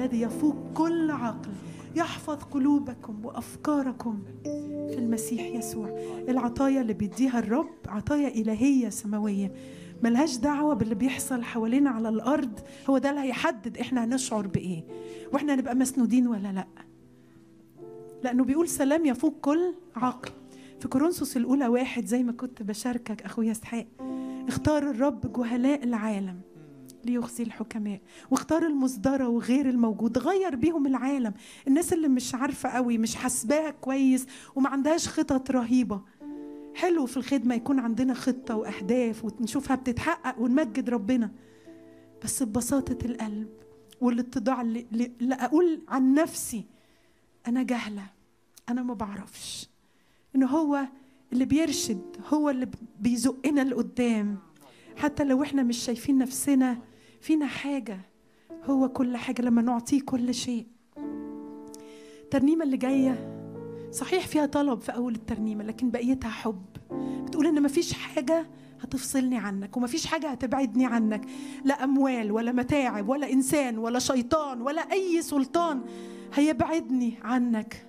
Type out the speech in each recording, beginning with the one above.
الذي يفوق كل عقل يحفظ قلوبكم وافكاركم في المسيح يسوع العطايا اللي بيديها الرب عطايا الهيه سماويه ملهاش دعوة باللي بيحصل حوالينا على الأرض هو ده اللي هيحدد إحنا هنشعر بإيه وإحنا هنبقى مسنودين ولا لأ لأنه بيقول سلام يفوق كل عقل في كورنثوس الأولى واحد زي ما كنت بشاركك أخويا اسحاق اختار الرب جهلاء العالم ليخزي الحكماء واختار المصدرة وغير الموجود غير بيهم العالم الناس اللي مش عارفة قوي مش حاسباها كويس وما عندهاش خطط رهيبة حلو في الخدمة يكون عندنا خطة وأهداف ونشوفها بتتحقق ونمجد ربنا بس ببساطة القلب والاتضاع اللي, اللي أقول عن نفسي أنا جهلة أنا ما بعرفش إن هو اللي بيرشد هو اللي بيزقنا لقدام حتى لو احنا مش شايفين نفسنا فينا حاجة هو كل حاجة لما نعطيه كل شيء الترنيمة اللي جاية صحيح فيها طلب في أول الترنيمة لكن بقيتها حب بتقول إن مفيش حاجة هتفصلني عنك ومفيش حاجة هتبعدني عنك لا أموال ولا متاعب ولا إنسان ولا شيطان ولا أي سلطان هيبعدني عنك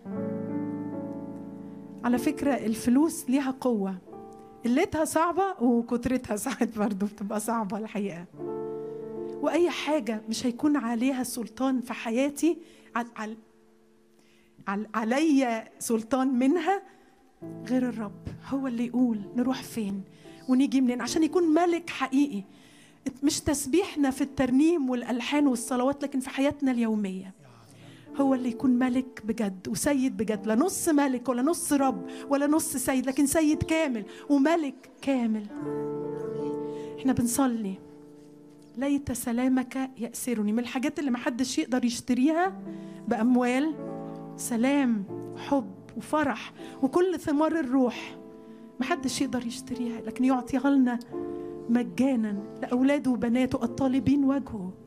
على فكرة الفلوس ليها قوة قلتها صعبة وكترتها ساعات برضه بتبقى صعبة الحقيقة وأي حاجة مش هيكون عليها سلطان في حياتي على علي سلطان منها غير الرب هو اللي يقول نروح فين ونيجي منين عشان يكون ملك حقيقي مش تسبيحنا في الترنيم والألحان والصلوات لكن في حياتنا اليومية هو اللي يكون ملك بجد وسيد بجد لا نص ملك ولا نص رب ولا نص سيد لكن سيد كامل وملك كامل احنا بنصلي ليت سلامك يأسرني من الحاجات اللي محدش يقدر يشتريها بأموال سلام وحب وفرح وكل ثمار الروح محدش يقدر يشتريها لكن يعطيها لنا مجانا لأولاده وبناته الطالبين وجهه